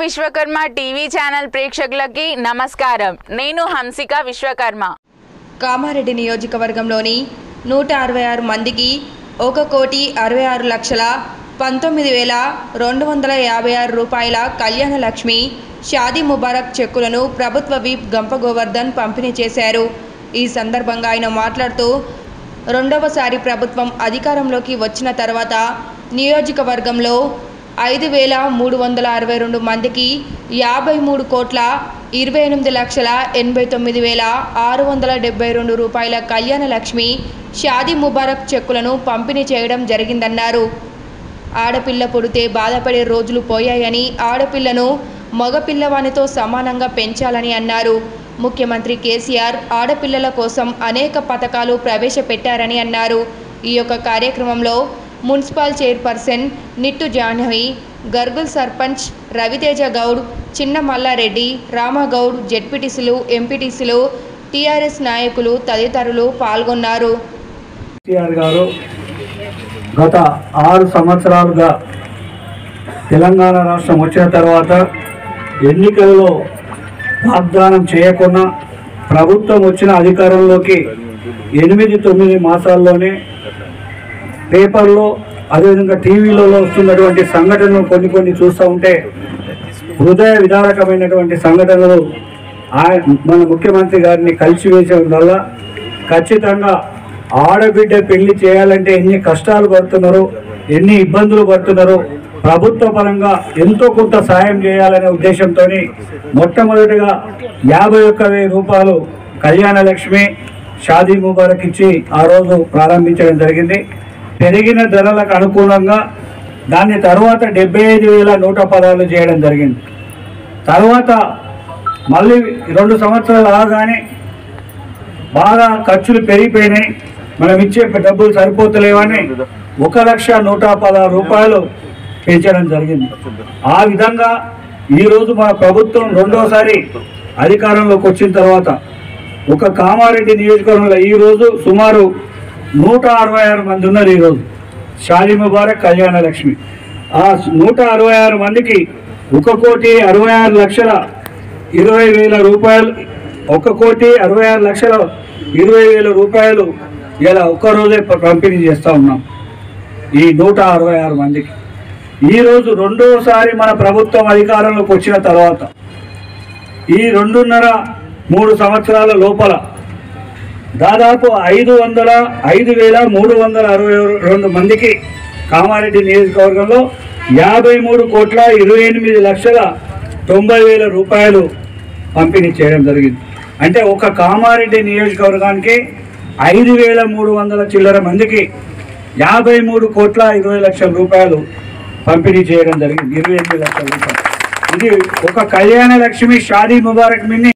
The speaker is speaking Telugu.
విశ్వకర్మ టీవీ ఛానల్ ప్రేక్షకులకి నమస్కారం నేను హంసిక విశ్వకర్మ కామారెడ్డి నియోజకవర్గంలోని నూట అరవై ఆరు మందికి ఒక కోటి అరవై ఆరు లక్షల పంతొమ్మిది వేల రెండు వందల యాభై ఆరు రూపాయల కళ్యాణ లక్ష్మి షాదీ ముబారక్ చెక్కులను ప్రభుత్వ విప్ గంప గోవర్ధన్ పంపిణీ చేశారు ఈ సందర్భంగా ఆయన మాట్లాడుతూ రెండవసారి ప్రభుత్వం అధికారంలోకి వచ్చిన తర్వాత నియోజకవర్గంలో ఐదు వేల మూడు వందల అరవై రెండు మందికి యాభై మూడు కోట్ల ఇరవై ఎనిమిది లక్షల ఎనభై తొమ్మిది వేల ఆరు వందల డెబ్బై రెండు రూపాయల కళ్యాణ లక్ష్మి షాదీ ముబారక్ చెక్కులను పంపిణీ చేయడం జరిగిందన్నారు ఆడపిల్ల పుడితే బాధపడే రోజులు పోయాయని ఆడపిల్లను మగపిల్లవానితో సమానంగా పెంచాలని అన్నారు ముఖ్యమంత్రి కేసీఆర్ ఆడపిల్లల కోసం అనేక పథకాలు ప్రవేశపెట్టారని అన్నారు ఈ యొక్క కార్యక్రమంలో మున్సిపల్ చైర్పర్సన్ నిట్టు జాహ్నవి గర్గుల్ సర్పంచ్ రవితేజ గౌడ్ చిన్న మల్లారెడ్డి రామగౌడ్ జెడ్పీటీసీలు ఎంపీటీసీలు టీఆర్ఎస్ నాయకులు తదితరులు పాల్గొన్నారు కేసీఆర్ గారు గత ఆరు సంవత్సరాలుగా తెలంగాణ రాష్ట్రం వచ్చిన తర్వాత ఎన్నికల్లో వాగ్దానం చేయకుండా ప్రభుత్వం వచ్చిన అధికారంలోకి ఎనిమిది తొమ్మిది మాసాల్లోనే పేపర్లో అదేవిధంగా టీవీలలో వస్తున్నటువంటి సంఘటనలు కొన్ని కొన్ని చూస్తూ ఉంటే హృదయ విదారకమైనటువంటి సంఘటనలు ఆయ మన ముఖ్యమంత్రి గారిని కలిసివేసడం వల్ల ఖచ్చితంగా ఆడబిడ్డ పెళ్లి చేయాలంటే ఎన్ని కష్టాలు పడుతున్నారో ఎన్ని ఇబ్బందులు పడుతున్నారో ప్రభుత్వ పరంగా ఎంతో కొంత సాయం చేయాలనే ఉద్దేశంతో మొట్టమొదటిగా యాభై ఒక్క వెయ్యి రూపాయలు కళ్యాణ లక్ష్మి షాదీ ముబారక్ ఇచ్చి ఆ రోజు ప్రారంభించడం జరిగింది పెరిగిన ధరలకు అనుకూలంగా దాని తర్వాత డెబ్బై ఐదు వేల నూట పదాలు చేయడం జరిగింది తర్వాత మళ్ళీ రెండు సంవత్సరాలు ఆగానే బాగా ఖర్చులు పెరిగిపోయినాయి మనం ఇచ్చే డబ్బులు సరిపోతలేవని ఒక లక్ష నూట పదహారు రూపాయలు పెంచడం జరిగింది ఆ విధంగా ఈరోజు మన ప్రభుత్వం రెండోసారి అధికారంలోకి వచ్చిన తర్వాత ఒక కామారెడ్డి నియోజకవర్గంలో ఈరోజు సుమారు నూట అరవై ఆరు మంది ఉన్నారు ఈరోజు షాదీ ముబారక్ కళ్యాణ లక్ష్మి ఆ నూట అరవై ఆరు మందికి ఒక కోటి అరవై ఆరు లక్షల ఇరవై వేల రూపాయలు ఒక కోటి అరవై ఆరు లక్షల ఇరవై వేల రూపాయలు ఇలా ఒక్కరోజే ప- పంపిణీ చేస్తూ ఉన్నాం ఈ నూట అరవై ఆరు మందికి ఈరోజు రెండోసారి మన ప్రభుత్వం అధికారంలోకి వచ్చిన తర్వాత ఈ రెండున్నర మూడు సంవత్సరాల లోపల దాదాపు ఐదు వందల ఐదు వేల మూడు వందల అరవై రెండు మందికి కామారెడ్డి నియోజకవర్గంలో యాభై మూడు కోట్ల ఇరవై ఎనిమిది లక్షల తొంభై వేల రూపాయలు పంపిణీ చేయడం జరిగింది అంటే ఒక కామారెడ్డి నియోజకవర్గానికి ఐదు వేల మూడు వందల చిల్లర మందికి యాభై మూడు కోట్ల ఇరవై లక్షల రూపాయలు పంపిణీ చేయడం జరిగింది ఇరవై ఎనిమిది లక్షల రూపాయలు ఇది ఒక కళ్యాణ లక్ష్మి షాదీ ముబారక్ మిన్ని